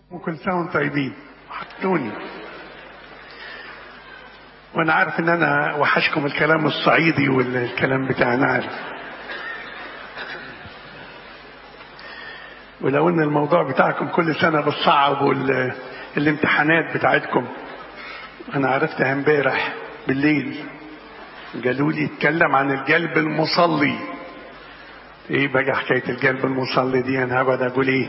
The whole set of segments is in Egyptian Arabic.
وكل سنة وانتم طيبين وحطوني وانا عارف ان انا وحشكم الكلام الصعيدي والكلام بتاعنا عارف ولو ان الموضوع بتاعكم كل سنة بالصعب والامتحانات بتاعتكم انا عرفتها امبارح بالليل قالوا لي اتكلم عن القلب المصلي ايه بقى حكاية القلب المصلي دي انا هقعد اقول ايه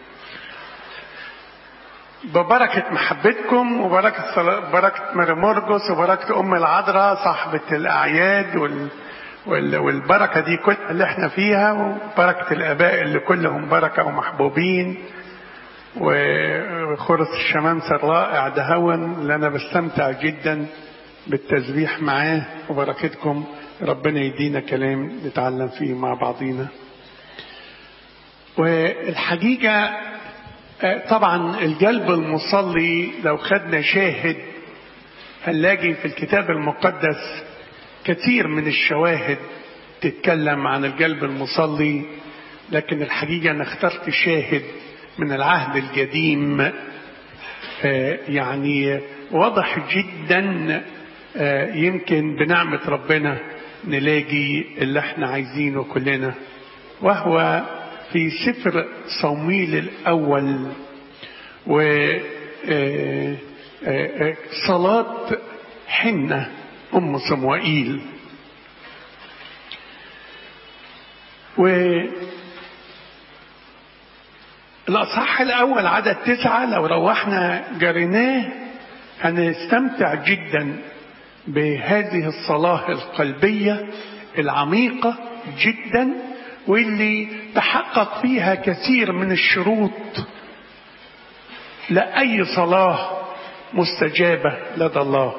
ببركة محبتكم وبركة بركة مرمرجس وبركة أم العذراء صاحبة الأعياد وال... وال... والبركة دي كل اللي احنا فيها وبركة الآباء اللي كلهم بركة ومحبوبين وخرس الشمامسة الرائع دهون اللي أنا بستمتع جدا بالتسبيح معاه وبركتكم ربنا يدينا كلام نتعلم فيه مع بعضينا والحقيقة طبعا القلب المصلي لو خدنا شاهد هنلاقي في الكتاب المقدس كثير من الشواهد تتكلم عن القلب المصلي لكن الحقيقة أنا اخترت شاهد من العهد القديم يعني واضح جدا يمكن بنعمة ربنا نلاقي اللي احنا عايزينه كلنا وهو في سفر صمويل الأول و صلاة حنة أم صموئيل و الأصحاح الأول عدد تسعة لو روحنا جريناه هنستمتع جدا بهذه الصلاة القلبية العميقة جدا واللي تحقق فيها كثير من الشروط لأي صلاة مستجابة لدى الله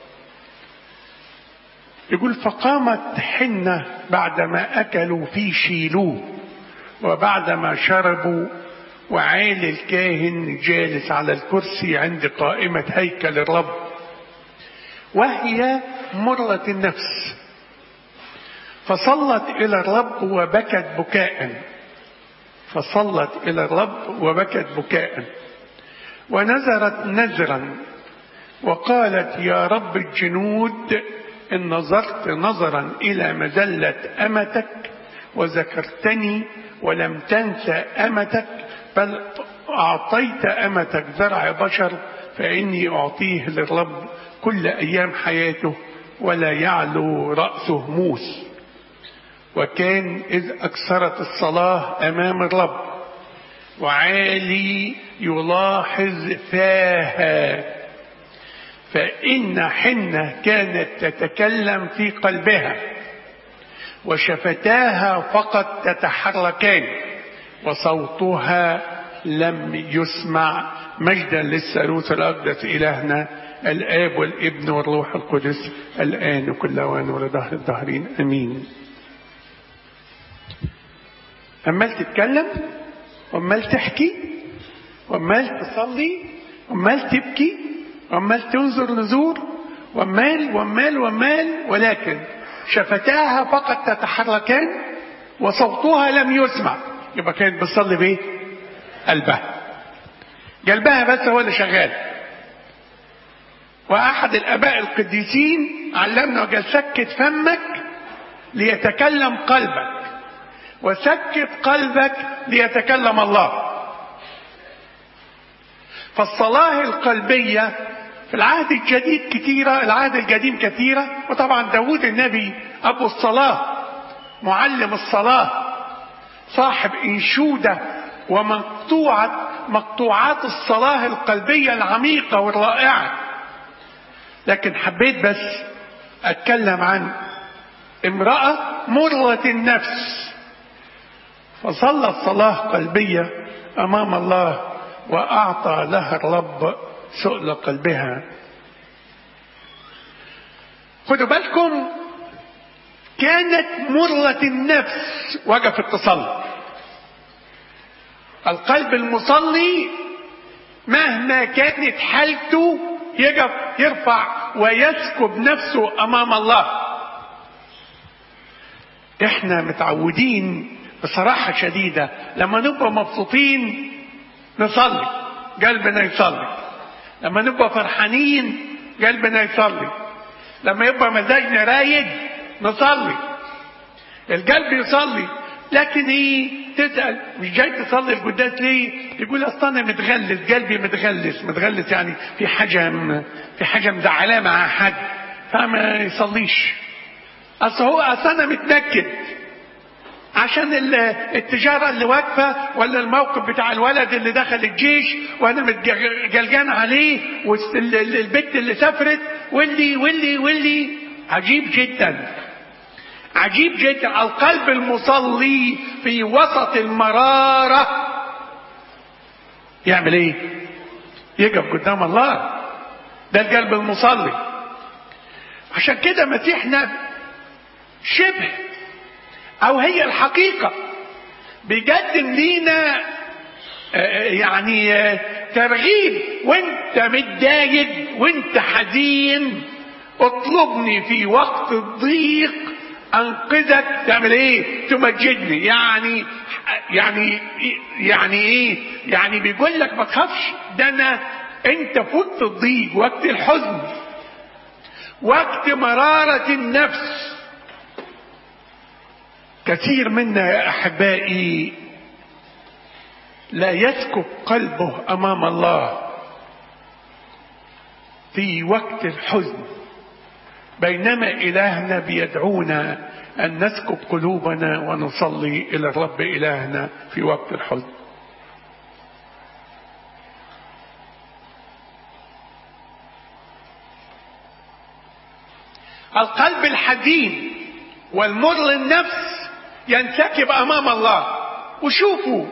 يقول فقامت حنة بعدما أكلوا في شيلوه وبعدما شربوا وعالي الكاهن جالس على الكرسي عند قائمة هيكل الرب وهي مرة النفس فصلت إلى الرب وبكت بكاء فصلت إلى الرب وبكت بكاء ونذرت نذرا وقالت يا رب الجنود إن نظرت نظرا إلى مذلة أمتك وذكرتني ولم تنس أمتك بل أعطيت أمتك زرع بشر فإني أعطيه للرب كل أيام حياته ولا يعلو رأسه موس وكان إذ أكثرت الصلاة أمام الرب وعالي يلاحظ فاها فإن حنة كانت تتكلم في قلبها وشفتاها فقط تتحركان وصوتها لم يسمع مجدا للثالوث الأقدس إلهنا الآب والابن والروح القدس الآن وكل أوان ولدهر الدهرين أمين عمال تتكلم وعمال تحكي وعمال تصلي وعمال تبكي وعمال تنظر نزور وعمال وعمال وعمال ولكن شفتاها فقط تتحركان وصوتها لم يسمع يبقى كانت بتصلي بايه؟ قلبها قلبها بس هو اللي شغال واحد الاباء القديسين علمنا وقال سكت فمك ليتكلم قلبك وسكت قلبك ليتكلم الله فالصلاة القلبية في العهد الجديد كثيرة العهد القديم كثيرة وطبعا داود النبي أبو الصلاة معلم الصلاة صاحب إنشودة ومقطوعة مقطوعات الصلاة القلبية العميقة والرائعة لكن حبيت بس أتكلم عن امرأة مرة النفس فصلت صلاة قلبية أمام الله وأعطى لها الرب سؤل قلبها خدوا بالكم كانت مرة النفس وقفت تصلي القلب المصلي مهما كانت حالته يقف يرفع ويسكب نفسه امام الله احنا متعودين بصراحة شديدة لما نبقى مبسوطين نصلي قلبنا يصلي لما نبقى فرحانين قلبنا يصلي لما يبقى مزاجنا رايق نصلي القلب يصلي لكن ايه تسأل مش جاي تصلي القداس ليه يقول اصل انا متغلس قلبي متغلس متغلس يعني في حاجة م- في حاجة مزعلاه مع حد فما يصليش اصل هو اصل انا متنكد عشان ال- التجارة اللي واقفة ولا الموقف بتاع الولد اللي دخل الجيش وانا متجلجان عليه والبنت اللي سافرت واللي واللي واللي عجيب جدا عجيب جدا القلب المصلي في وسط المرارة يعمل ايه يقف قدام الله ده القلب المصلي عشان كده مسيحنا شبه او هي الحقيقة بيقدم لينا آه، يعني آه، ترغيب وانت متضايق وانت حزين اطلبني في وقت الضيق انقذك تعمل ايه تمجدني يعني يعني يعني ايه يعني بيقول لك ما تخافش ده انا انت في وقت الضيق وقت الحزن وقت مرارة النفس كثير منا يا احبائي لا يسكب قلبه امام الله في وقت الحزن بينما الهنا بيدعونا ان نسكب قلوبنا ونصلي الى الرب الهنا في وقت الحزن القلب الحزين والمر النفس ينسكب امام الله وشوفوا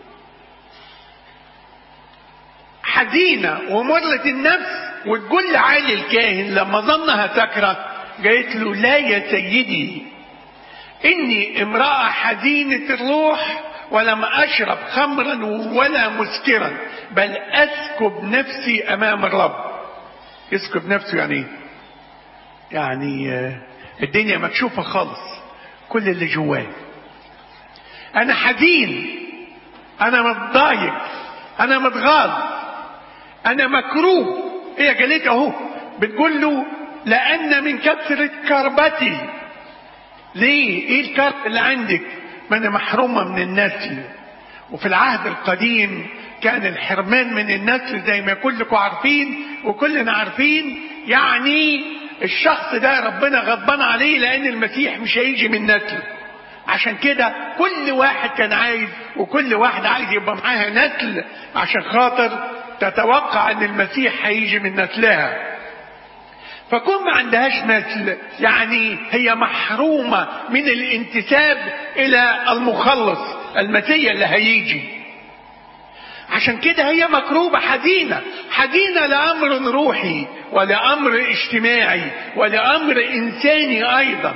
حزينة ومرة النفس وتقول لعالي الكاهن لما ظنها سكرة قالت له لا يا سيدي إني امرأة حزينة الروح ولم أشرب خمرا ولا مسكرا بل أسكب نفسي أمام الرب يسكب نفسه يعني إيه؟ يعني آه، الدنيا مكشوفة خالص كل اللي جواه أنا حزين أنا متضايق أنا متغاظ أنا مكروه هي قالت أهو بتقول له لأن من كثرة كربتي ليه ايه الكرب اللي عندك ما انا محرومة من النسل وفي العهد القديم كان الحرمان من النسل زي ما كلكم عارفين وكلنا عارفين يعني الشخص ده ربنا غضبان عليه لان المسيح مش هيجي من نسل عشان كده كل واحد كان عايز وكل واحد عايز يبقى معاها نسل عشان خاطر تتوقع ان المسيح هيجي من نسلها فكون ما عندهاش نسل يعني هي محرومة من الانتساب الى المخلص المسيح اللي هيجي عشان كده هي مكروبة حزينة حزينة لأمر روحي ولأمر اجتماعي ولأمر إنساني أيضا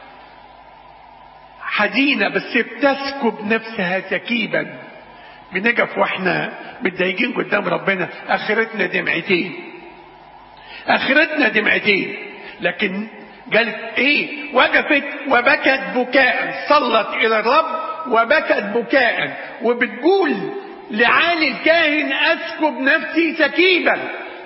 حزينة بس بتسكب نفسها سكيبا بنقف واحنا متضايقين قدام ربنا اخرتنا دمعتين اخرتنا دمعتين لكن قالت ايه وقفت وبكت بكاء صلت الى الرب وبكت بكاء وبتقول لعالي الكاهن اسكب نفسي سكيبا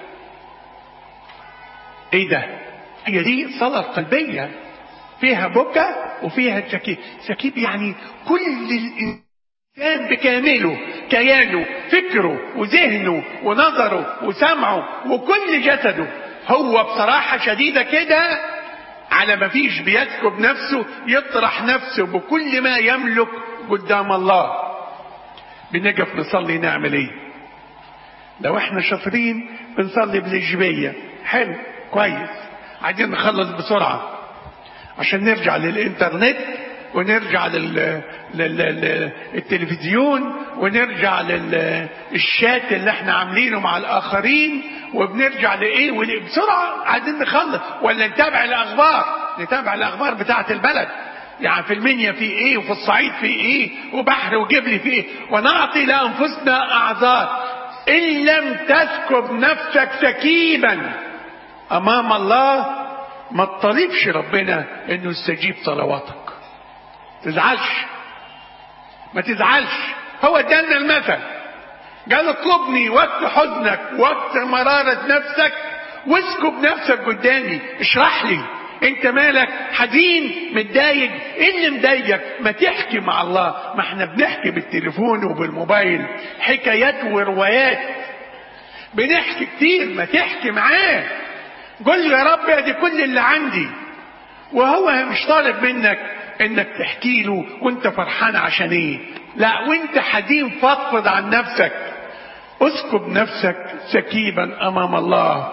ايه ده هي دي صلاة قلبية فيها بكى وفيها سكيب سكيب يعني كل الانسان بكامله كيانه فكره وذهنه ونظره وسمعه وكل جسده هو بصراحة شديدة كده على ما فيش بيسكب نفسه يطرح نفسه بكل ما يملك قدام الله بنقف نصلي نعمل ايه لو احنا شاطرين بنصلي بالايجابيه حلو كويس عايزين نخلص بسرعه عشان نرجع للانترنت ونرجع لل... لل... للتلفزيون ونرجع للشات اللي احنا عاملينه مع الاخرين وبنرجع لايه ول... بسرعه عايزين نخلص ولا نتابع الاخبار نتابع الاخبار بتاعه البلد يعني في المنيا في ايه وفي الصعيد في ايه وبحر وجبل في ايه ونعطي لانفسنا اعذار ان لم تسكب نفسك سكيبا امام الله ما تطالبش ربنا انه يستجيب صلواتك تزعلش ما تزعلش هو ادانا المثل قال اطلبني وقت حزنك وقت مرارة نفسك واسكب نفسك قدامي اشرح لي انت مالك حزين متضايق ايه اللي مضايقك ما تحكي مع الله ما احنا بنحكي بالتليفون وبالموبايل حكايات وروايات بنحكي كتير ما تحكي معاه قل له يا رب ادي كل اللي عندي وهو مش طالب منك انك تحكي له وانت فرحان عشان ايه لا وانت حزين فضفض عن نفسك اسكب نفسك سكيبا امام الله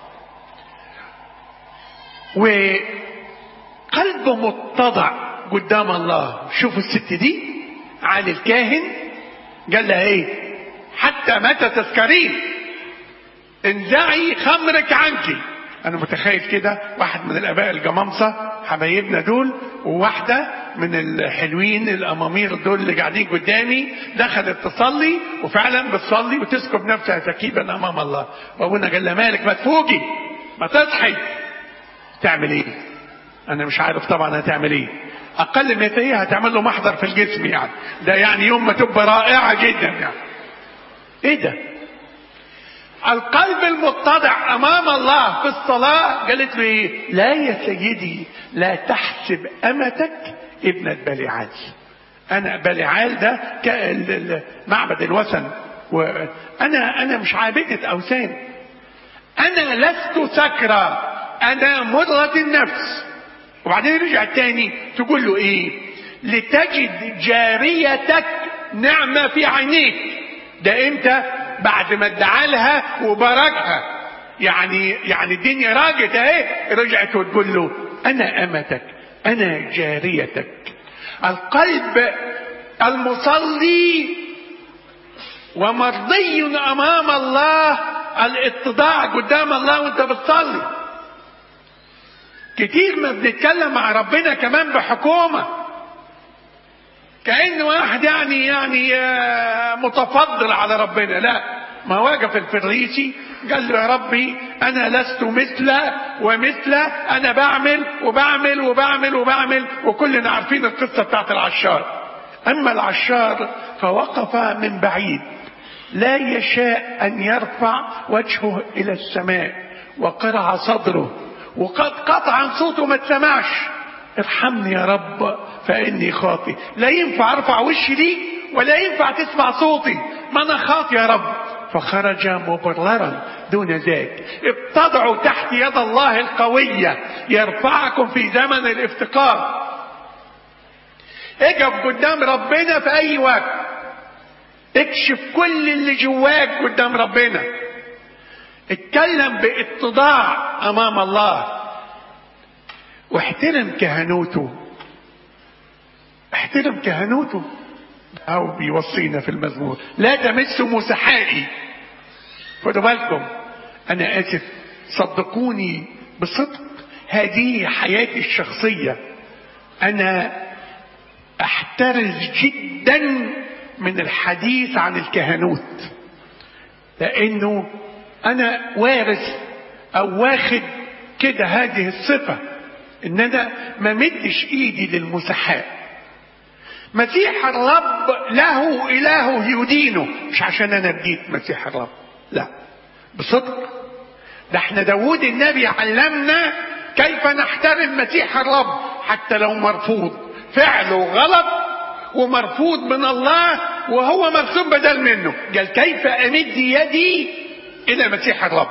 وقلبه متضع قدام الله شوفوا الست دي على الكاهن قال لها ايه حتى متى تسكرين انزعي خمرك عنك انا متخيل كده واحد من الاباء الجمامسه حبايبنا دول وواحده من الحلوين الامامير دول اللي قاعدين قدامي دخلت تصلي وفعلا بتصلي وتسكب نفسها تكيبا امام الله وابونا قال لها مالك ما تفوقي ما تصحي تعمل ايه انا مش عارف طبعا هتعمل ايه اقل ما هي هتعمل له محضر في الجسم يعني ده يعني يوم ما تبقى رائعه جدا يعني ايه ده القلب المتضع امام الله في الصلاه قالت له ايه لا يا سيدي لا تحسب امتك ابنه بليعال انا بليعال ده معبد الوثن وانا انا مش عابده اوثان انا لست سكرى انا مضغة النفس وبعدين رجع تاني تقول له ايه لتجد جاريتك نعمة في عينيك ده امتى بعد ما ادعى لها وباركها يعني يعني الدنيا راجت اهي رجعت وتقول له انا امتك انا جاريتك القلب المصلي ومرضي امام الله الاتضاع قدام الله وانت بتصلي كتير ما بنتكلم مع ربنا كمان بحكومة كأن واحد يعني يعني متفضل على ربنا لا ما واقف الفريسي قال له يا ربي انا لست مثل ومثل انا بعمل وبعمل وبعمل وبعمل وكلنا عارفين القصه بتاعت العشار اما العشار فوقف من بعيد لا يشاء ان يرفع وجهه الى السماء وقرع صدره وقد قطعا صوته ما تسمعش ارحمني يا رب فاني خاطي لا ينفع ارفع وشي ليك ولا ينفع تسمع صوتي ما انا خاطي يا رب فخرج مبررا دون ذاك ابتضعوا تحت يد الله القوية يرفعكم في زمن الافتقار اقف قدام ربنا في اي وقت اكشف كل اللي جواك قدام ربنا اتكلم باتضاع امام الله واحترم كهنوته احترم كهنوته او بيوصينا في المزمور لا تمسوا مسحائي خدوا بالكم انا اسف صدقوني بصدق هذه حياتي الشخصيه انا احترز جدا من الحديث عن الكهنوت لانه انا وارث او واخد كده هذه الصفه ان انا ما مدش ايدي للمسحاء مسيح الرب له اله يدينه مش عشان انا بديت مسيح الرب لا بصدق ده احنا داود النبي علمنا كيف نحترم مسيح الرب حتى لو مرفوض فعله غلط ومرفوض من الله وهو مرسوم بدل منه قال كيف امد يدي الى مسيح الرب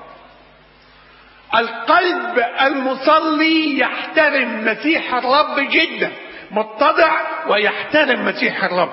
القلب المصلي يحترم مسيح الرب جدا متضع ويحترم مسيح الرب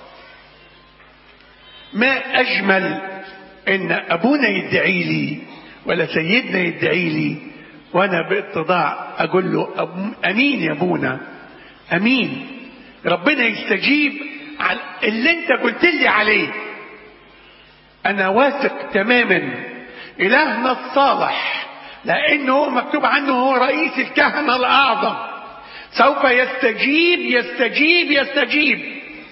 ما اجمل ان ابونا يدعي لي ولا سيدنا يدعي لي وانا باتضاع اقول له امين يا ابونا امين ربنا يستجيب على اللي انت قلت لي عليه انا واثق تماما الهنا الصالح لانه مكتوب عنه هو رئيس الكهنه الاعظم سوف يستجيب يستجيب يستجيب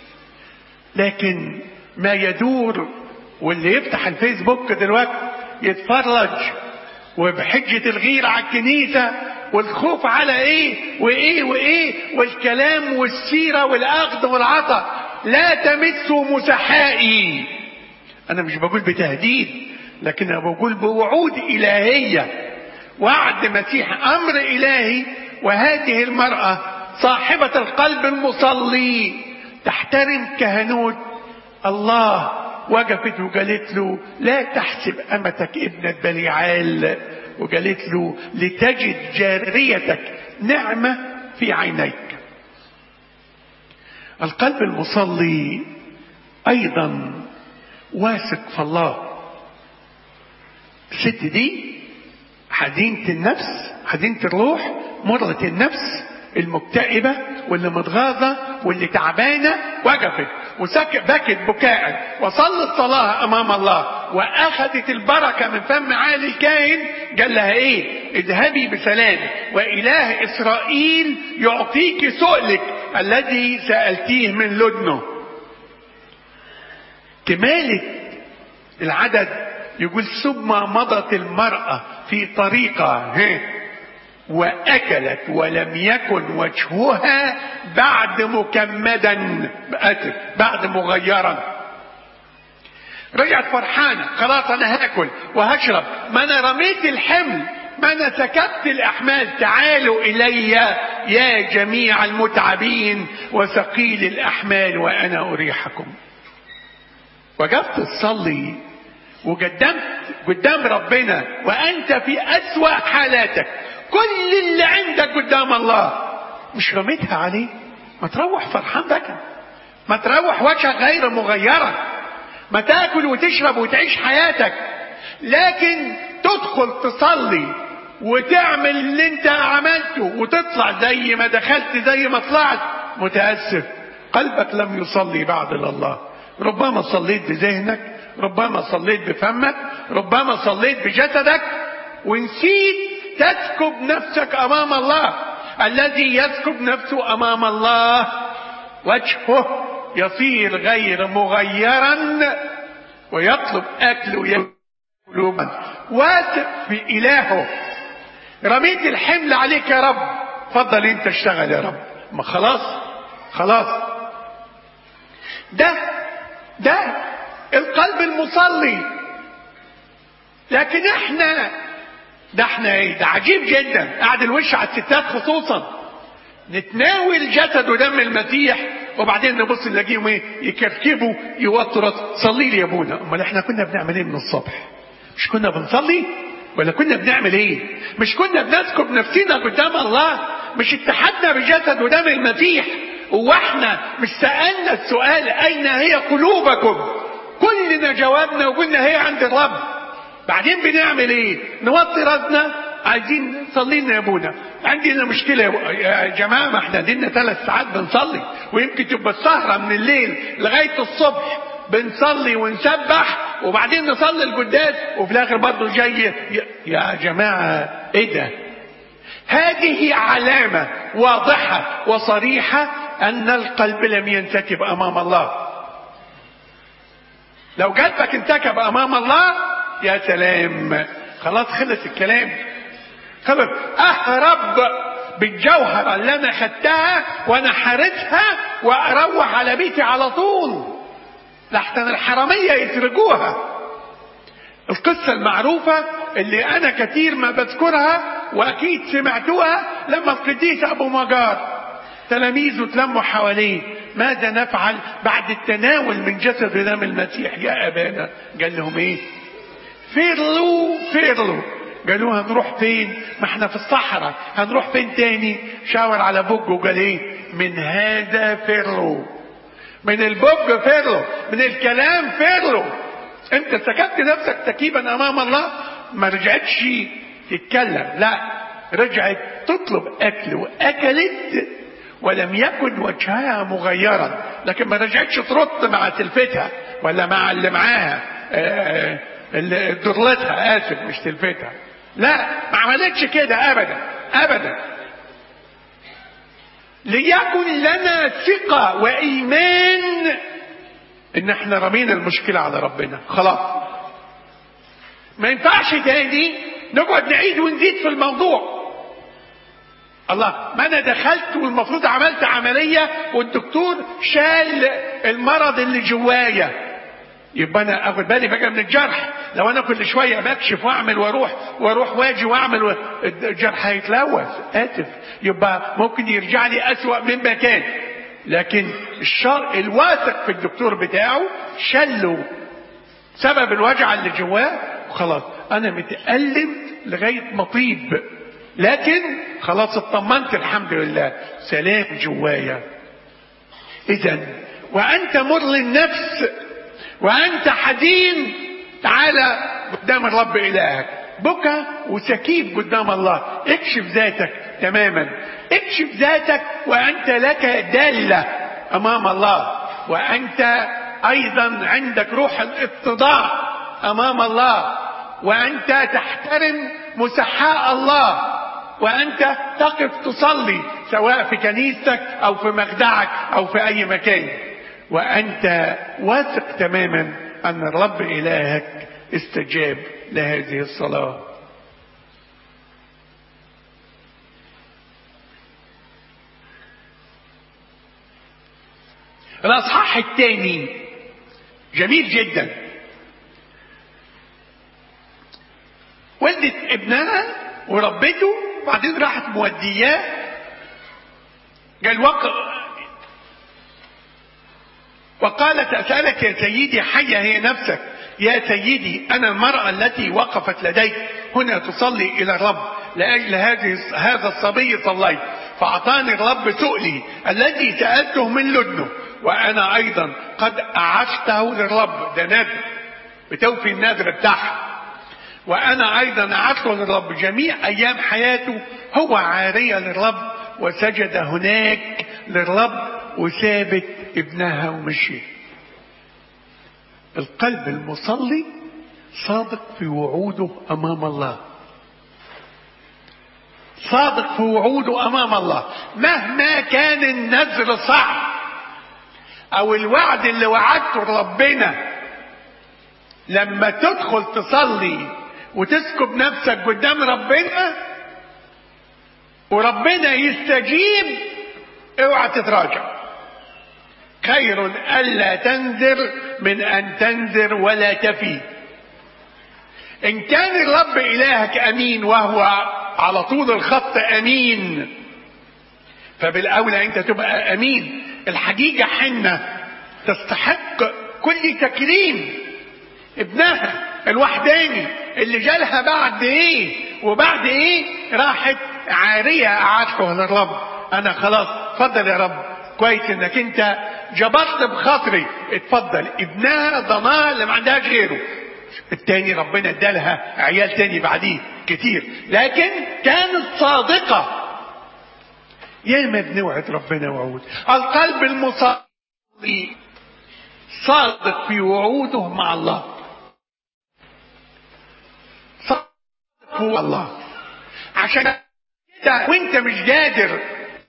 لكن ما يدور واللي يفتح الفيسبوك دلوقتي يتفرج وبحجة الغير على الكنيسة والخوف على ايه وايه وايه والكلام والسيرة والاخذ والعطاء لا تمسوا مسحائي انا مش بقول بتهديد لكن انا بقول بوعود الهيه وعد مسيح امر الهي وهذه المراه صاحبه القلب المصلي تحترم كهنوت الله وقفت وقالت له لا تحسب امتك ابنه بليعال وقالت له لتجد جاريتك نعمه في عينيك القلب المصلي ايضا واثق في الله الست دي حزينة النفس حزينة الروح مرة النفس المكتئبة واللي متغاظة واللي تعبانة وقفت وبكت بكاء وصلت صلاة أمام الله وأخذت البركة من فم عالي الكاهن قال لها إيه اذهبي بسلام وإله إسرائيل يعطيك سؤلك الذي سألتيه من لدنه كمالة العدد يقول ثم مضت المرأة في طريقها وأكلت ولم يكن وجهها بعد مكمدا آسف بعد مغيرا رجعت فرحانة خلاص أنا هاكل وهشرب ما أنا رميت الحمل ما أنا سكبت الأحمال تعالوا إلي يا جميع المتعبين وثقيل الأحمال وأنا أريحكم وقفت تصلي وقدمت قدام ربنا وانت في اسوا حالاتك كل اللي عندك قدام الله مش رميتها عليه ما تروح فرحان بك ما تروح وجهك غير مغيرة ما تاكل وتشرب وتعيش حياتك لكن تدخل تصلي وتعمل اللي انت عملته وتطلع زي ما دخلت زي ما طلعت متأسف قلبك لم يصلي بعد لله ربما صليت بذهنك ربما صليت بفمك ربما صليت بجسدك ونسيت تسكب نفسك امام الله الذي يسكب نفسه امام الله وجهه يصير غير مغيرا ويطلب اكل قلوبا واثق في الهه رميت الحمل عليك يا رب فضل انت اشتغل يا رب ما خلاص خلاص ده ده القلب المصلي لكن احنا ده احنا ايه ده عجيب جدا قاعد الوش على الستات خصوصا نتناول جسد ودم المسيح وبعدين نبص نلاقيهم ايه يكركبوا يوتروا صلي لي يا ابونا امال احنا كنا بنعمل ايه من الصبح مش كنا بنصلي ولا كنا بنعمل ايه مش كنا بنسكب نفسنا قدام الله مش اتحدنا بجسد ودم المسيح واحنا مش سألنا السؤال اين هي قلوبكم كلنا جاوبنا وقلنا هي عند الرب بعدين بنعمل ايه نوطي راسنا عايزين صلي لنا يا ابونا عندنا مشكله يا جماعه ما احنا دينا ثلاث ساعات بنصلي ويمكن تبقى السهره من الليل لغايه الصبح بنصلي ونسبح وبعدين نصلي القداس وفي الاخر برضه جاي يا جماعه ايه ده هذه علامه واضحه وصريحه ان القلب لم ينسكب امام الله لو قلبك انتكب امام الله يا سلام خلاص خلص الكلام خلاص اهرب بالجوهرة اللي انا خدتها وانا حارسها واروح على بيتي على طول لحسن الحرامية يسرقوها القصة المعروفة اللي انا كتير ما بذكرها واكيد سمعتوها لما القديس ابو مجار تلاميذه تلموا حواليه ماذا نفعل بعد التناول من جسد دم المسيح يا ابانا قال لهم ايه فرلوا فرلوا قالوا هنروح فين ما احنا في الصحراء هنروح فين تاني شاور على بوج وقال ايه من هذا فرلوا من البوج فرلوا من الكلام فرلوا انت سكبت نفسك تكيبا امام الله ما رجعتش تتكلم لا رجعت تطلب اكل واكلت ولم يكن وجهها مغيرا لكن ما رجعتش ترد مع تلفتها ولا مع اللي معاها درلتها اسف مش تلفتها لا ما عملتش كده ابدا ابدا ليكن لنا ثقة وإيمان إن إحنا رمينا المشكلة على ربنا خلاص ما ينفعش تاني نقعد نعيد ونزيد في الموضوع الله ما انا دخلت والمفروض عملت عملية والدكتور شال المرض اللي جوايا يبقى انا اخد بالي بقى من الجرح لو انا كل شويه بكشف واعمل واروح واروح واجي واعمل و... الجرح هيتلوث اسف يبقى ممكن يرجع لي اسوأ مما كان لكن الشر الواثق في الدكتور بتاعه شله سبب الوجع اللي جواه وخلاص انا متألم لغايه ما طيب لكن خلاص اطمنت الحمد لله سلام جوايا اذا وانت مر النفس وانت حزين تعالى قدام الرب الهك بكى وسكيب قدام الله اكشف ذاتك تماما اكشف ذاتك وانت لك داله امام الله وانت ايضا عندك روح الاتضاع امام الله وانت تحترم مسحاء الله وانت تقف تصلي سواء في كنيستك او في مخدعك او في اي مكان وانت واثق تماما ان الرب الهك استجاب لهذه الصلاه الاصحاح الثاني جميل جدا ولدت ابنها وربته وبعدين راحت مودياه قال وق... وقالت أسألك يا سيدي حية هي نفسك يا سيدي أنا المرأة التي وقفت لديك هنا تصلي إلى الرب لأجل هذه هذا الصبي صليت فأعطاني الرب سؤلي الذي سألته من لدنه وأنا أيضا قد أعشته للرب ده نذر بتوفي النذر بتاعها وأنا أيضا أعشته للرب جميع أيام حياته هو عارية للرب وسجد هناك للرب وثابت ابنها ومشي القلب المصلي صادق في وعوده امام الله صادق في وعوده امام الله مهما كان النذر صعب او الوعد اللي وعدته ربنا لما تدخل تصلي وتسكب نفسك قدام ربنا وربنا يستجيب اوعى تتراجع خير ألا تنذر من أن تنذر ولا تفي إن كان الرب إلهك أمين وهو على طول الخط أمين فبالأولى أنت تبقى أمين الحقيقة حنة تستحق كل تكريم ابنها الوحداني اللي جالها بعد ايه وبعد ايه راحت عارية أعادته للرب أنا خلاص اتفضل يا رب كويس انك انت جبرت بخاطري اتفضل ابنها ضناها اللي ما عندهاش غيره التاني ربنا ادالها عيال تاني بعديه كتير لكن كانت صادقة يا ما بنوعد ربنا وعود القلب المصلي صادق في وعوده مع الله صادق هو الله عشان وانت مش قادر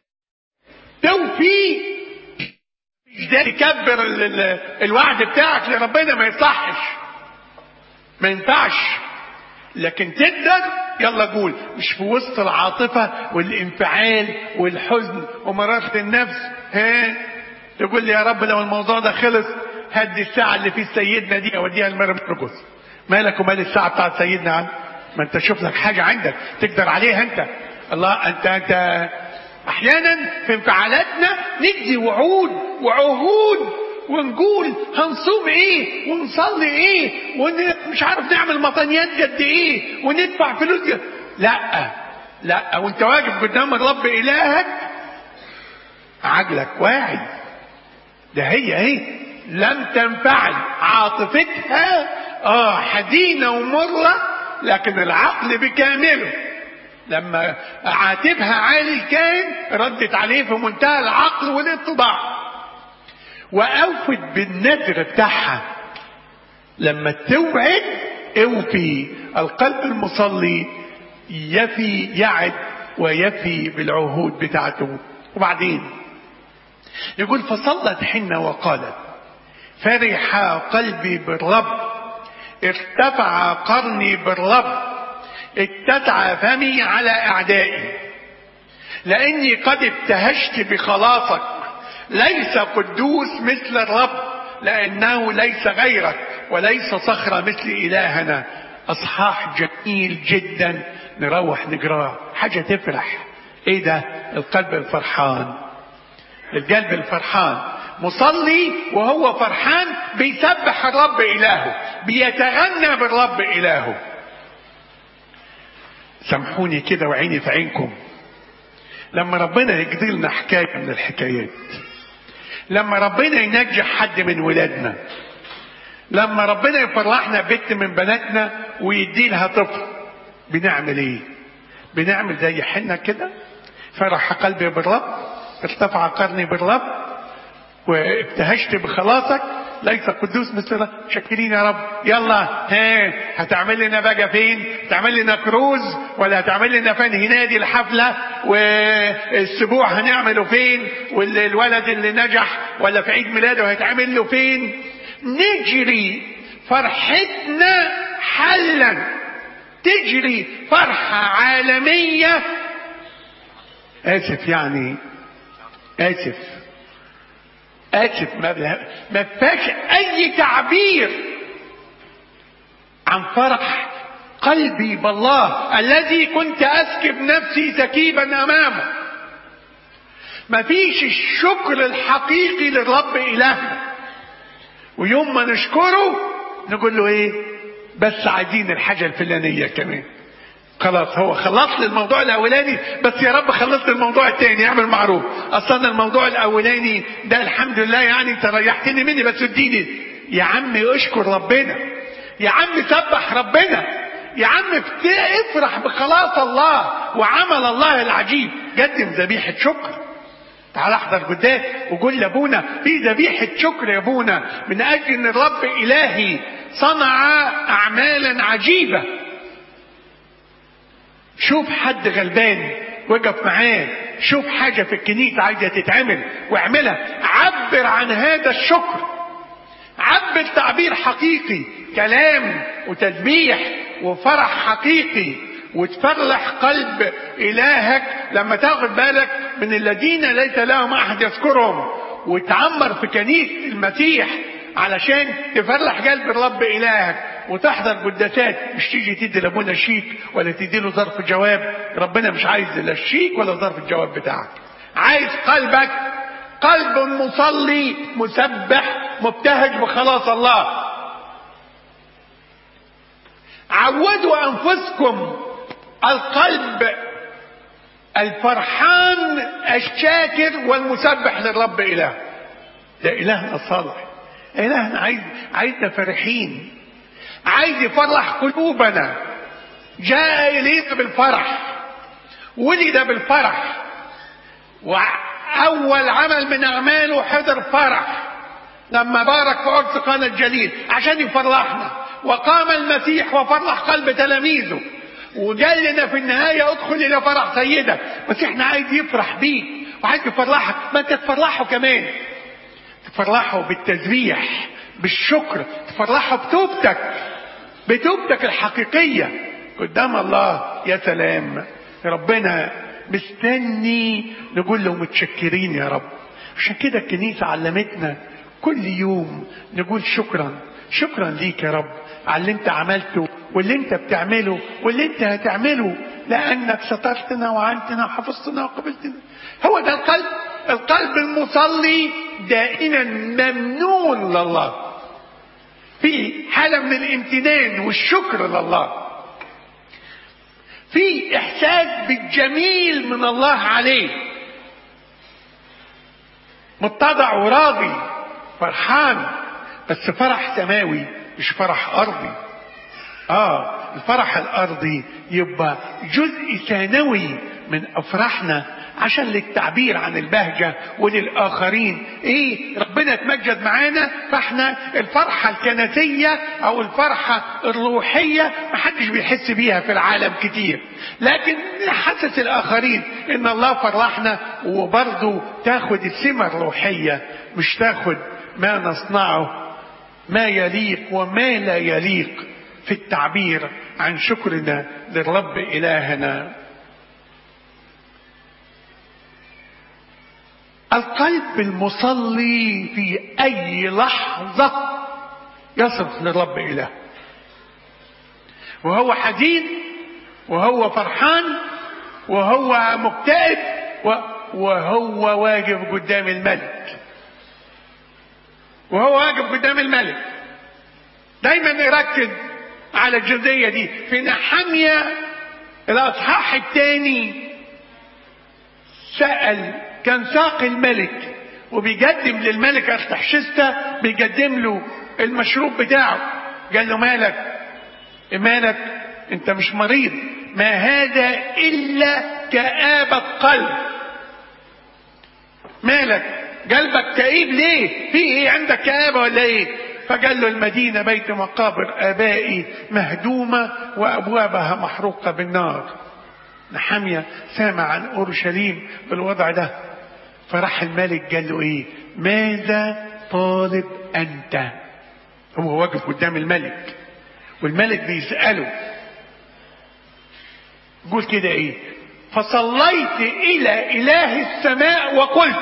توفي مش ده تكبر ال ال الوعد بتاعك لربنا ما يصحش ما ينفعش لكن تقدر يلا قول مش في وسط العاطفة والانفعال والحزن ومرارة النفس ها تقول لي يا رب لو الموضوع ده خلص هدي الساعة اللي في سيدنا دي اوديها لمرقس مالك ومال الساعة بتاعت سيدنا عم ما انت شوف لك حاجة عندك تقدر عليها انت الله انت انت احيانا في انفعالاتنا ندي وعود وعهود ونقول هنصوم ايه ونصلي ايه ومش عارف نعمل مطنيات قد ايه وندفع فلوس قد لا لا وانت واقف قدام الرب الهك عقلك واعي ده هي هي لم تنفعل عاطفتها اه حزينه ومره لكن العقل بكامله لما عاتبها عالي الكائن ردت عليه في منتهى العقل والاتباع واوفت بالنذر بتاعها لما توعد اوفي القلب المصلي يفي يعد ويفي بالعهود بتاعته وبعدين يقول فصلت حنة وقالت فرح قلبي بالرب ارتفع قرني بالرب اتسع فمي على اعدائي لاني قد ابتهجت بخلاصك ليس قدوس مثل الرب لانه ليس غيرك وليس صخرة مثل إلهنا أصحاح جميل جدا نروح نقراه حاجة تفرح إيه ده القلب الفرحان القلب الفرحان مصلي وهو فرحان بيسبح الرب إلهه بيتغنى بالرب إلهه سامحوني كده وعيني في عينكم لما ربنا يقضي لنا حكاية من الحكايات لما ربنا ينجح حد من ولادنا لما ربنا يفرحنا بنت من بناتنا ويدي لها طفل بنعمل ايه بنعمل زي حنا كده فرح قلبي بالرب ارتفع قرني بالرب وابتهجت بخلاصك ليس قدوس مثل شكرين يا رب يلا ها هتعمل لنا بقى فين هتعمل لنا كروز ولا هتعمل لنا فين هنادي الحفلة والسبوع هنعمله فين والولد اللي نجح ولا في عيد ميلاده هيتعمل له فين نجري فرحتنا حلا تجري فرحة عالمية آسف يعني آسف آسف ما ما فيهاش أي تعبير عن فرح قلبي بالله الذي كنت أسكب نفسي سكيبا أمامه ما فيش الشكر الحقيقي للرب إلهنا ويوم ما نشكره نقول له ايه بس عايزين الحاجة الفلانية كمان خلاص هو خلص لي الموضوع الاولاني بس يا رب خلص لي الموضوع التاني اعمل معروف اصلا الموضوع الاولاني ده الحمد لله يعني انت ريحتني مني بس اديني يا عم اشكر ربنا يا عم سبح ربنا يا عم افرح بخلاص الله وعمل الله العجيب قدم ذبيحة شكر تعال احضر قدام وقول لابونا في ذبيحة شكر يا ابونا من اجل ان الرب الهي صنع اعمالا عجيبة شوف حد غلبان وقف معاه شوف حاجة في الكنيسة عايزة تتعمل واعملها عبر عن هذا الشكر عبر تعبير حقيقي كلام وتسبيح وفرح حقيقي وتفرح قلب إلهك لما تاخد بالك من الذين ليس لهم أحد يذكرهم وتعمر في كنيسة المسيح علشان تفرح قلب الرب إلهك وتحضر قداسات مش تيجي تدي لابونا شيك ولا تدي له ظرف جواب ربنا مش عايز لا الشيك ولا ظرف الجواب بتاعك عايز قلبك قلب مصلي مسبح مبتهج بخلاص الله عودوا انفسكم القلب الفرحان الشاكر والمسبح للرب اله ده الهنا الصالح الهنا عايز عايزنا فرحين عايز يفرح قلوبنا جاء الينا بالفرح ولد بالفرح واول عمل من اعماله حضر فرح لما بارك في عرس قانا الجليل عشان يفرحنا وقام المسيح وفرح قلب تلاميذه وقال لنا في النهايه ادخل الى فرح سيدك بس احنا عايز يفرح بيك وعايز يفرحك ما انت تفرحه كمان تفرحه بالتسبيح بالشكر تفرحه بتوبتك بتوبتك الحقيقيه قدام الله يا سلام ربنا مستني نقول له متشكرين يا رب عشان كده الكنيسه علمتنا كل يوم نقول شكرا شكرا ليك يا رب على اللي انت عملته واللي انت بتعمله واللي انت هتعمله لانك سترتنا وعنتنا وحفظتنا وقبلتنا هو ده القلب القلب المصلي دائما ممنون لله في حالة من الامتنان والشكر لله في احساس بالجميل من الله عليه متضع وراضي فرحان بس فرح سماوي مش فرح ارضي اه الفرح الارضي يبقى جزء ثانوي من افراحنا عشان للتعبير عن البهجة وللآخرين ايه ربنا اتمجد معانا فاحنا الفرحة الكنسية او الفرحة الروحية محدش بيحس بيها في العالم كتير لكن نحسس الآخرين ان الله فرحنا وبرضه تاخد السمة الروحية مش تاخد ما نصنعه ما يليق وما لا يليق في التعبير عن شكرنا للرب إلهنا القلب المصلي في أي لحظة يصرخ للرب إله وهو حزين وهو فرحان وهو مكتئب وهو واقف قدام الملك وهو واقف قدام الملك دايما يركز على الجزئية دي في نحمية الأصحاح الثاني سأل كان ساقي الملك وبيقدم للملك أرتحشستة بيقدم له المشروب بتاعه قال له مالك مالك انت مش مريض ما هذا إلا كآبة قلب مالك قلبك كئيب ليه في ايه عندك كآبة ولا ايه فقال له المدينة بيت مقابر آبائي مهدومة وأبوابها محروقة بالنار نحمية سامع عن أورشليم بالوضع ده فراح الملك قال له ايه ماذا طالب أنت هو واقف قدام الملك والملك بيسأله قول كده ايه فصليت الى اله السماء وقلت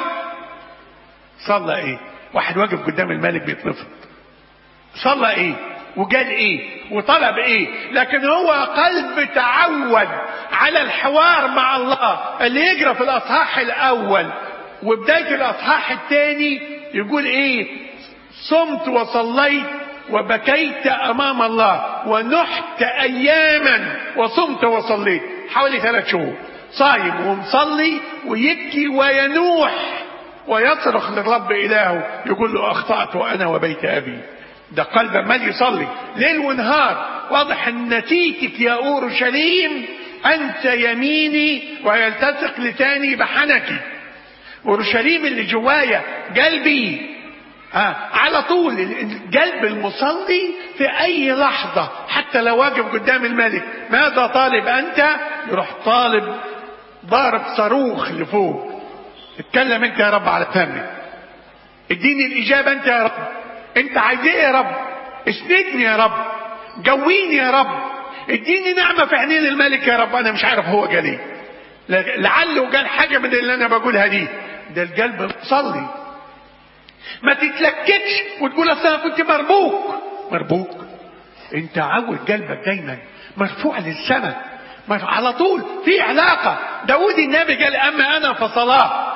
صلى ايه واحد واقف قدام الملك بيتنفض صلى ايه وقال ايه وطلب ايه لكن هو قلب تعود على الحوار مع الله اللي يقرا في الاصحاح الاول وبدايه الاصحاح الثاني يقول ايه صمت وصليت وبكيت امام الله ونحت اياما وصمت وصليت حوالي ثلاث شهور صايم ومصلي ويبكي وينوح ويصرخ للرب الهه يقول له اخطات انا وبيت ابي ده قلب عمال يصلي ليل ونهار واضح ان نتيجتك يا اورشليم انت يميني ويلتصق لساني بحنكي اورشليم اللي جوايا قلبي آه على طول القلب المصلي في اي لحظة حتى لو واقف قدام الملك ماذا طالب انت يروح طالب ضارب صاروخ لفوق اتكلم انت يا رب على فمي اديني الاجابة انت يا رب انت عايز ايه يا رب اسندني يا رب جويني يا رب اديني نعمة في عينين الملك يا رب انا مش عارف هو قال ايه لعله قال حاجة من اللي انا بقولها دي ده القلب مصلي ما تتلككش وتقول اصل انا كنت مربوك مربوك انت عود قلبك دايما مرفوع للسماء على طول في علاقة داود النبي قال اما انا فصلاة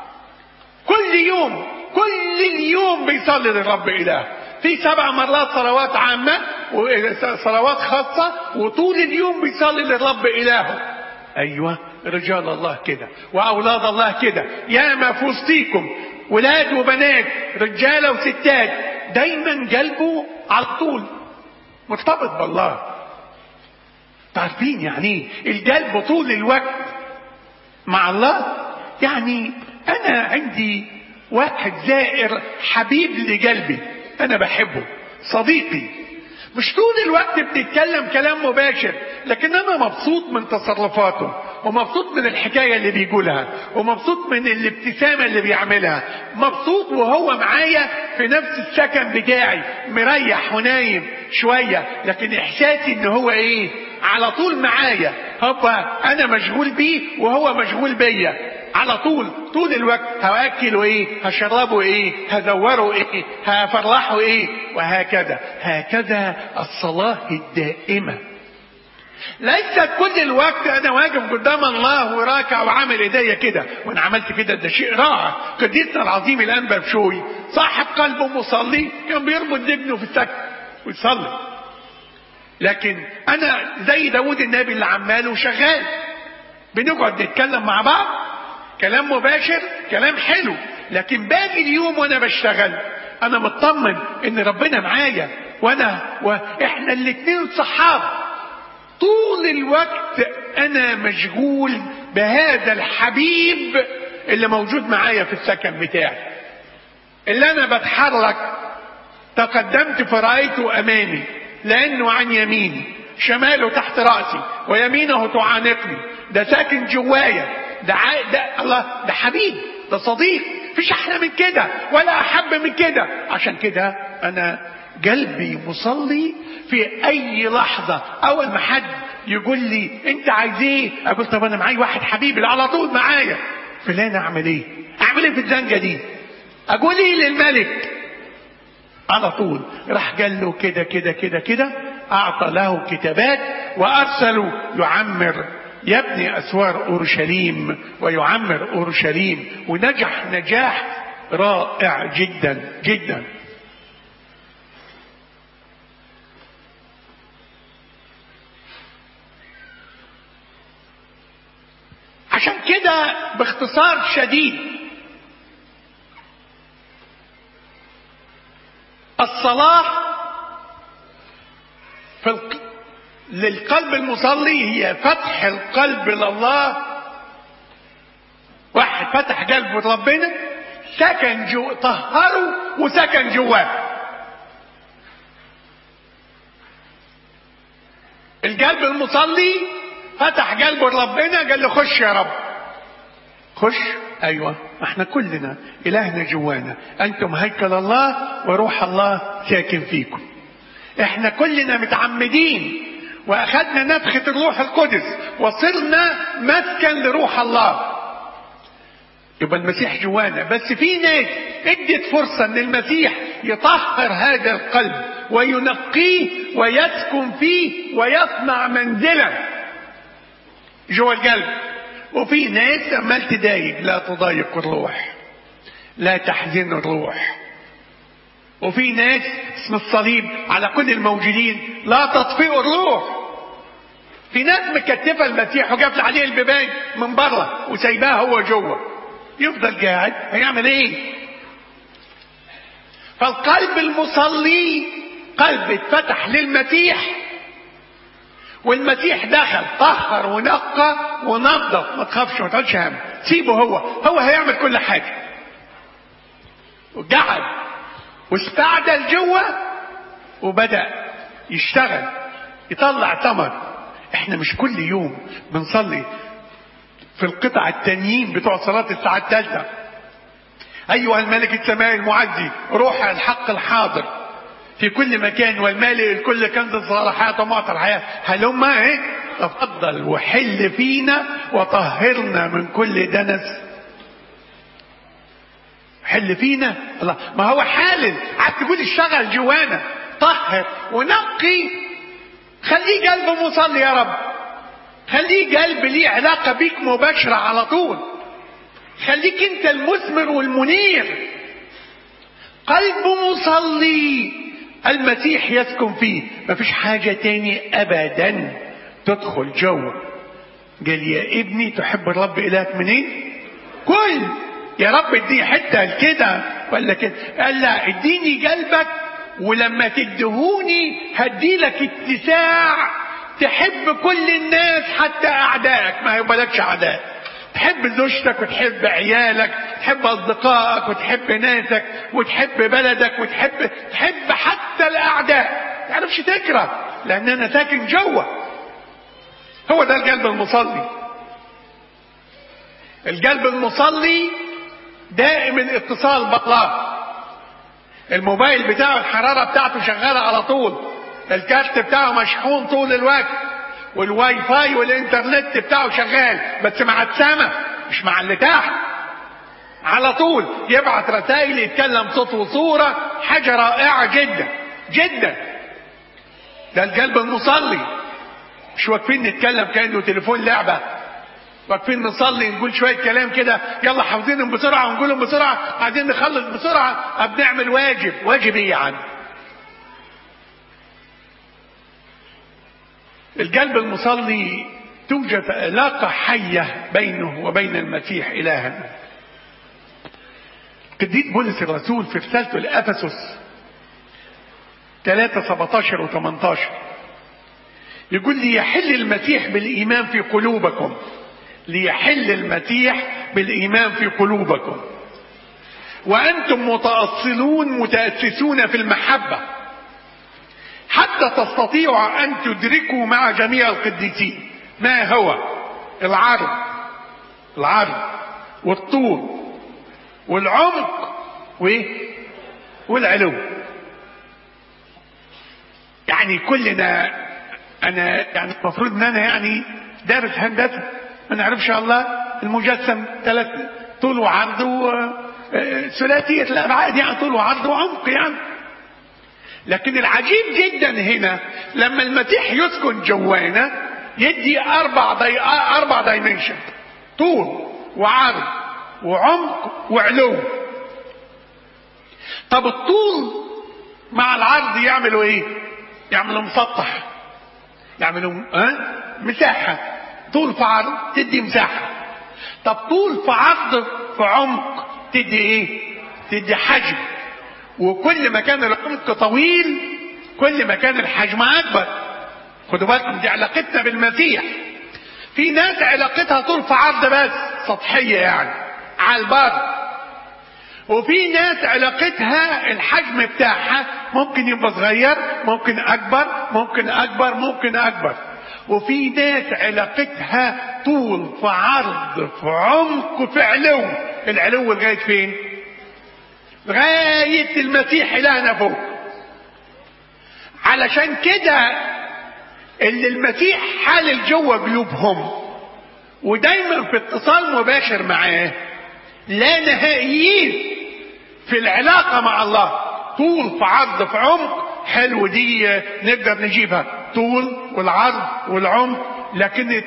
كل يوم كل اليوم بيصلي للرب اله في سبع مرات صلوات عامة وصلوات خاصة وطول اليوم بيصلي للرب إلهه أيوة رجال الله كده وأولاد الله كده يا ما في وسطيكم ولاد وبنات رجاله وستات دايما قلبه على طول مرتبط بالله تعرفين يعني القلب طول الوقت مع الله يعني انا عندي واحد زائر حبيب لقلبي انا بحبه صديقي مش طول الوقت بنتكلم كلام مباشر لكن انا مبسوط من تصرفاته ومبسوط من الحكاية اللي بيقولها ومبسوط من الابتسامة اللي بيعملها مبسوط وهو معايا في نفس السكن بتاعي مريح ونايم شوية لكن احساسي ان هو ايه على طول معايا هو انا مشغول بيه وهو مشغول بيا على طول طول الوقت هاكله ايه هشربه ايه هزوره ايه هفرحه ايه وهكذا هكذا الصلاة الدائمة ليس كل الوقت انا واقف قدام الله وراكع وعامل ايديا كده وانا عملت كده ده شيء رائع قديسنا العظيم الانبا بشوي صاحب قلبه مصلي كان بيربط ابنه في السكن ويصلي لكن انا زي داود النبي اللي عمال وشغال بنقعد نتكلم مع بعض كلام مباشر كلام حلو لكن باقي اليوم وانا بشتغل انا مطمن ان ربنا معايا وانا واحنا الاتنين صحاب طول الوقت انا مشغول بهذا الحبيب اللي موجود معايا في السكن بتاعي اللي انا بتحرك تقدمت فرأيته امامي لانه عن يميني شماله تحت رأسي ويمينه تعانقني ده ساكن جوايا ده, ع... ده الله ده حبيب ده صديق مفيش احلى من كده ولا احب من كده عشان كده انا قلبي مصلي في اي لحظة اول ما حد يقول لي انت عايز ايه اقول طب انا معايا واحد حبيبي على طول معايا فلان اعمل ايه اعمل ايه في الزنجة دي اقول ايه للملك على طول راح قال له كده كده كده كده أعطى له كتابات وأرسلوا يعمر يبني أسوار أورشليم ويعمر أورشليم ونجح نجاح رائع جدا جدا عشان كده باختصار شديد الصلاة في الق... للقلب المصلي هي فتح القلب لله واحد فتح قلبه لربنا سكن جو طهره وسكن جواه القلب المصلي فتح قلبه لربنا قال له خش يا رب خش ايوه احنا كلنا الهنا جوانا انتم هيكل الله وروح الله ساكن فيكم احنا كلنا متعمدين واخذنا نفخة الروح القدس وصرنا مسكن لروح الله يبقى المسيح جوانا بس في ناس ادت فرصة ان المسيح يطهر هذا القلب وينقيه ويسكن فيه ويصنع منزلا جوا القلب وفي ناس عمال تضايق لا تضايق الروح لا تحزن الروح وفي ناس اسم الصليب على كل الموجودين لا تطفئوا الروح في ناس مكتفة المسيح وقافل عليه البيبان من بره وسايباه هو جوه يفضل قاعد هيعمل ايه فالقلب المصلي قلب اتفتح للمسيح والمسيح دخل طهر ونقى ونظف ما تخافش ما تقعدش هم سيبه هو هو هيعمل كل حاجه وقعد واستعدل جوه وبدا يشتغل يطلع ثمر احنا مش كل يوم بنصلي في القطع التانيين بتوع صلاة الساعة الثالثة أيها الملك السماء المعزي روح الحق الحاضر في كل مكان والمالئ الكل كنز الصالحات ومعطى الحياة هلما ايه تفضل وحل فينا وطهرنا من كل دنس حل فينا الله ما هو حالل عاد تقول اشتغل جوانا طهر ونقي خليه قلب مصلي يا رب خليه قلب ليه علاقة بيك مباشرة على طول خليك انت المثمر والمنير قلب مصلي المسيح يسكن فيه مفيش حاجة تاني ابدا تدخل جوه قال يا ابني تحب الرب الهك منين كل يا رب اديني حتة كده ولا كده قال لا اديني قلبك ولما تدهوني هديلك اتساع تحب كل الناس حتى اعدائك ما يبقالكش اعداء تحب زوجتك وتحب عيالك تحب اصدقائك وتحب ناسك وتحب بلدك وتحب تحب حتى الاعداء ما تعرفش تكره لان انا ساكن جوه هو ده القلب المصلي القلب المصلي دائم الاتصال بالله الموبايل بتاعه الحرارة بتاعته شغالة على طول الكارت بتاعه مشحون طول الوقت والواي فاي والانترنت بتاعه شغال بس مع السما مش مع اللي تحت على طول يبعت رسائل يتكلم صوت وصورة حاجة رائعة جدا جدا ده القلب المصلي مش واقفين نتكلم كأنه تليفون لعبة واقفين نصلي نقول شوية كلام كده يلا حافظينهم بسرعة ونقولهم بسرعة عايزين نخلص بسرعة بنعمل واجب واجب ايه يعني القلب المصلي توجد علاقة حية بينه وبين المسيح إلها قديس بولس الرسول في رسالته لأفسس 3 17 و 18 يقول ليحل المسيح بالإيمان في قلوبكم ليحل المسيح بالإيمان في قلوبكم وأنتم متأصلون متأسسون في المحبة حتى تستطيعوا أن تدركوا مع جميع القديسين ما هو العرض العرض والطول والعمق وايه والعلو يعني كلنا انا يعني المفروض ان انا يعني دارس هندسه ما نعرفش الله المجسم ثلاث طول وعرض وثلاثيه الابعاد يعني طول وعرض وعمق يعني لكن العجيب جدا هنا لما المسيح يسكن جوانا يدي اربع دي... اربع دايمنشن طول وعرض وعمق وعلو طب الطول مع العرض يعملوا ايه يعملوا مسطح يعملوا ها مساحه طول في عرض تدي مساحه طب طول في عرض في عمق تدي ايه تدي حجم وكل ما كان العمق طويل كل ما كان الحجم اكبر خدوا بالكم دي علاقتنا بالمسيح في ناس علاقتها طول في عرض بس سطحيه يعني على البر وفي ناس علاقتها الحجم بتاعها ممكن يبقى صغير ممكن اكبر ممكن اكبر ممكن اكبر وفي ناس علاقتها طول في عرض في عمق في علو العلو لغايه فين لغايه المسيح الهنا فوق علشان كده اللي المسيح حالل جوه قلوبهم ودايما في اتصال مباشر معاه لا نهائيين في العلاقة مع الله طول في عرض في عمق حلو دي نقدر نجيبها طول والعرض والعمق لكن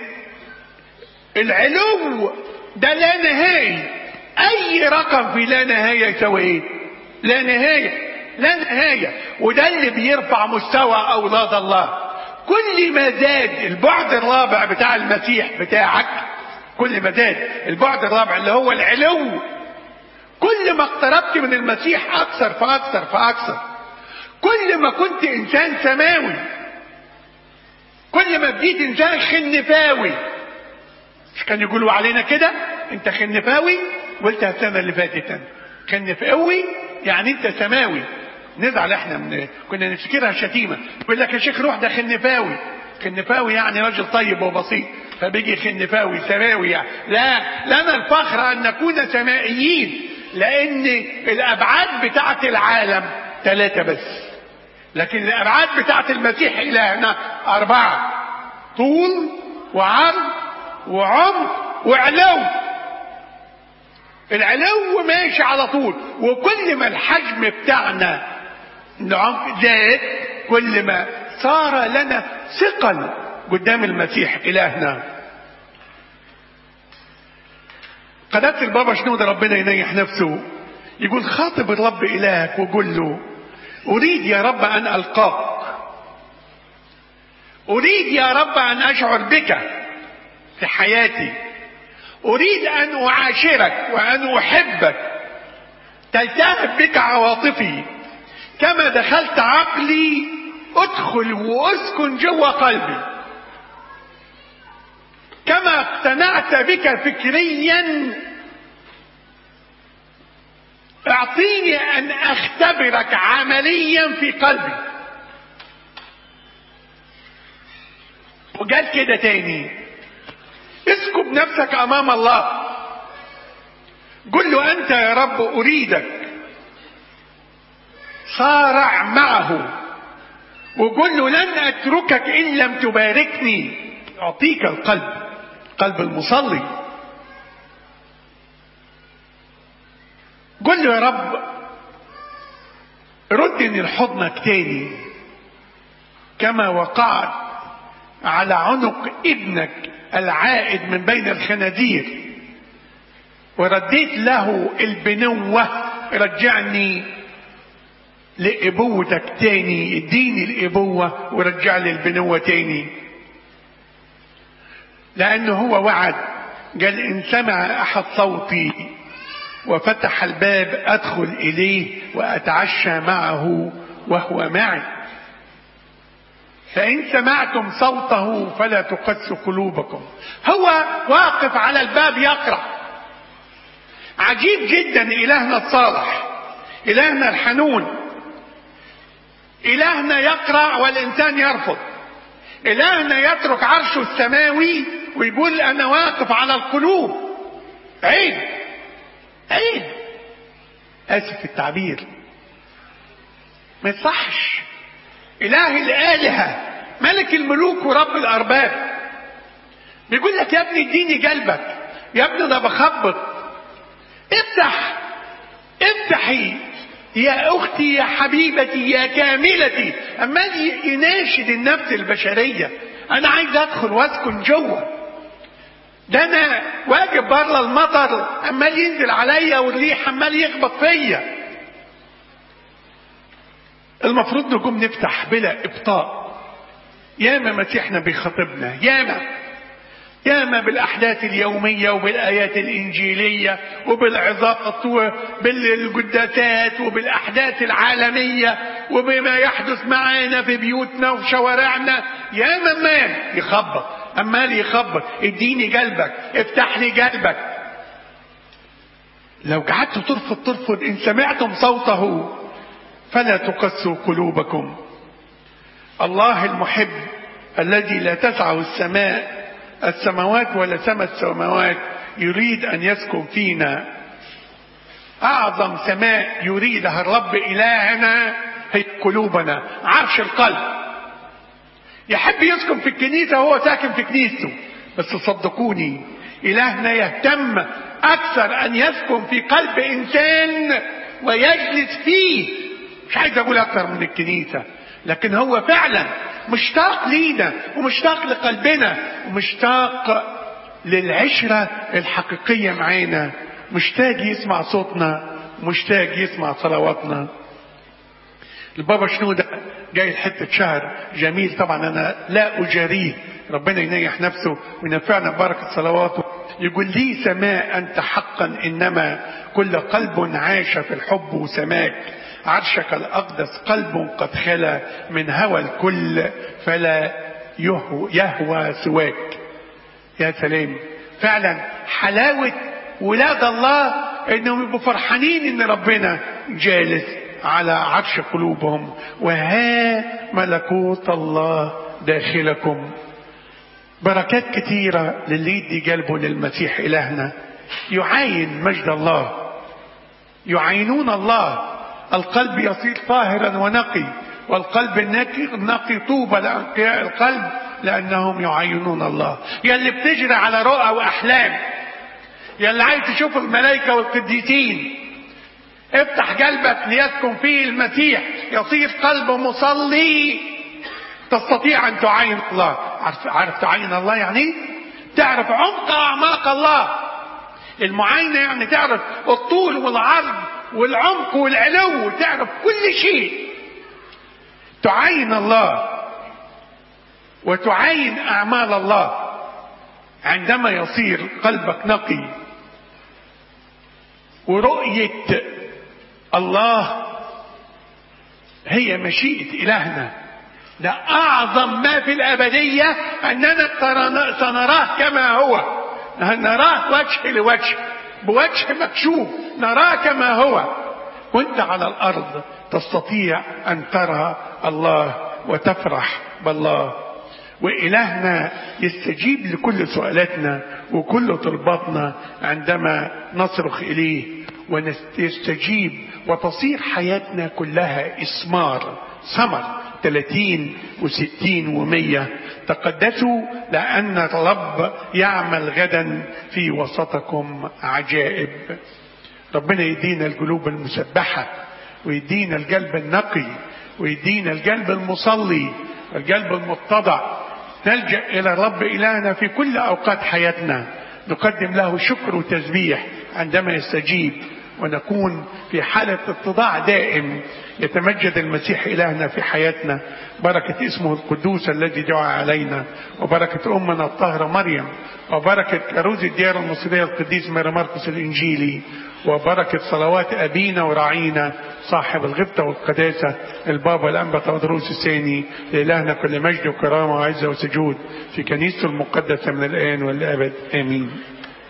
العلو ده لا نهائي اي رقم في لا نهاية يساوي ايه لا نهاية لا نهاية وده اللي بيرفع مستوى اولاد الله كل ما زاد البعد الرابع بتاع المسيح بتاعك كل ما زاد البعد الرابع اللي هو العلو كل ما اقتربت من المسيح اكثر فاكثر فاكثر كل ما كنت انسان سماوي كل ما بديت انسان خنفاوي مش كان يقولوا علينا كده انت خنفاوي قلتها السنه اللي فاتت انا خنفاوي يعني انت سماوي نزعل احنا من كنا نفتكرها شتيمه يقول لك يا شيخ روح ده خنفاوي خنفاوي يعني راجل طيب وبسيط فبيجي خنفاوي سماوي يعني لا لنا الفخر ان نكون سمائيين لان الابعاد بتاعت العالم ثلاثه بس لكن الابعاد بتاعت المسيح الهنا اربعه طول وعرض وعمق وعلو العلو ماشي على طول وكل ما الحجم بتاعنا العمق زاد كل ما صار لنا ثقل قدام المسيح إلهنا قناة البابا شنو ده ربنا ينيح نفسه يقول خاطب الرب إلهك وقول له أريد يا رب أن ألقاك أريد يا رب أن أشعر بك في حياتي أريد أن أعاشرك وأن أحبك تلتهب بك عواطفي كما دخلت عقلي ادخل واسكن جوه قلبي كما اقتنعت بك فكريا اعطيني ان اختبرك عمليا في قلبي وقال كده تاني اسكب نفسك امام الله قل له انت يا رب اريدك صارع معه وقل له لن اتركك ان لم تباركني اعطيك القلب قلب المصلي قل له يا رب ردني لحضنك تاني كما وقعت على عنق ابنك العائد من بين الخنادير ورديت له البنوة رجعني لأبوتك تاني اديني الأبوة ورجع لي البنوة تاني لأنه هو وعد قال إن سمع أحد صوتي وفتح الباب أدخل إليه وأتعشى معه وهو معي فإن سمعتم صوته فلا تقسوا قلوبكم هو واقف على الباب يقرأ عجيب جدا إلهنا الصالح إلهنا الحنون إلهنا يقرأ والإنسان يرفض إلهنا يترك عرشه السماوي ويقول أنا واقف على القلوب عيب عيب آسف في التعبير ما يصحش إله الآلهة ملك الملوك ورب الأرباب بيقول لك يا ابني اديني قلبك يا ابني ده بخبط افتح افتحي يا اختي يا حبيبتي يا كاملتي عمال يناشد النفس البشريه انا عايز ادخل واسكن جوه ده انا واقف بره المطر عمال ينزل عليا والريح عمال يخبط فيا المفروض نقوم نفتح بلا ابطاء ياما مسيحنا بيخاطبنا ياما ياما بالاحداث اليوميه وبالايات الانجيليه وبالعظات وبالقداسات وبالاحداث العالميه وبما يحدث معانا في بيوتنا وفي شوارعنا ياما مال يخبط عمال يخبط اديني قلبك افتح لي قلبك لو قعدت ترفض ترفض ان سمعتم صوته فلا تقسوا قلوبكم الله المحب الذي لا تسعه السماء السماوات ولا سما السماوات يريد ان يسكن فينا اعظم سماء يريدها الرب الهنا هي قلوبنا عرش القلب يحب يسكن في الكنيسة وهو ساكن في كنيسته بس صدقوني إلهنا يهتم أكثر أن يسكن في قلب إنسان ويجلس فيه مش عايز أقول أكثر من الكنيسة لكن هو فعلا مشتاق لينا ومشتاق لقلبنا ومشتاق للعشرة الحقيقية معانا مشتاق يسمع صوتنا مشتاق يسمع صلواتنا البابا شنودة جاي حتة شهر جميل طبعا أنا لا أجاريه ربنا ينيح نفسه وينفعنا ببركة صلواته يقول لي سماء أنت حقا إنما كل قلب عاش في الحب وسماك عرشك الأقدس قلب قد خلا من هوى الكل فلا يهوى, يهوى سواك يا سلام فعلا حلاوة ولاد الله انهم يبقوا فرحانين ان ربنا جالس على عرش قلوبهم وها ملكوت الله داخلكم بركات كثيرة للي يدي قلبه للمسيح إلهنا يعاين مجد الله يعاينون الله القلب يصير طاهرا ونقي والقلب النقي طوبى لأنقياء القلب لأنهم يعاينون الله يا اللي بتجري على رؤى وأحلام يا اللي عايز تشوف الملائكة والقديسين افتح قلبك ليسكن فيه المسيح يصير قلب مصلي تستطيع ان تعاين الله عارف, عارف تعاين الله يعني تعرف عمق اعماق الله المعاينة يعني تعرف الطول والعرض والعمق والعلو تعرف كل شيء تعاين الله وتعاين اعمال الله عندما يصير قلبك نقي ورؤية الله هي مشيئة إلهنا ده أعظم ما في الأبدية أننا سنراه كما هو نراه وجه لوجه بوجه مكشوف نراه كما هو وانت على الأرض تستطيع أن ترى الله وتفرح بالله وإلهنا يستجيب لكل سؤالاتنا وكل طلباتنا عندما نصرخ إليه ونستجيب وتصير حياتنا كلها إسمار ثمر 30 و60 و100 تقدسوا لأن الرب يعمل غدا في وسطكم عجائب ربنا يدينا القلوب المسبحة ويدينا القلب النقي ويدينا القلب المصلي القلب المتضع نلجأ إلى الرب إلهنا في كل أوقات حياتنا نقدم له شكر وتسبيح عندما يستجيب ونكون في حالة اتضاع دائم يتمجد المسيح إلهنا في حياتنا بركة اسمه القدوس الذي دعا علينا وبركة أمنا الطاهرة مريم وبركة كروز الديار المصرية القديس ماري مرقس الإنجيلي وبركة صلوات أبينا وراعينا صاحب الغبطة والقداسة البابا الأنبا تودروس الثاني لإلهنا كل مجد وكرامة وعزة وسجود في كنيسته المقدسة من الآن والأبد آمين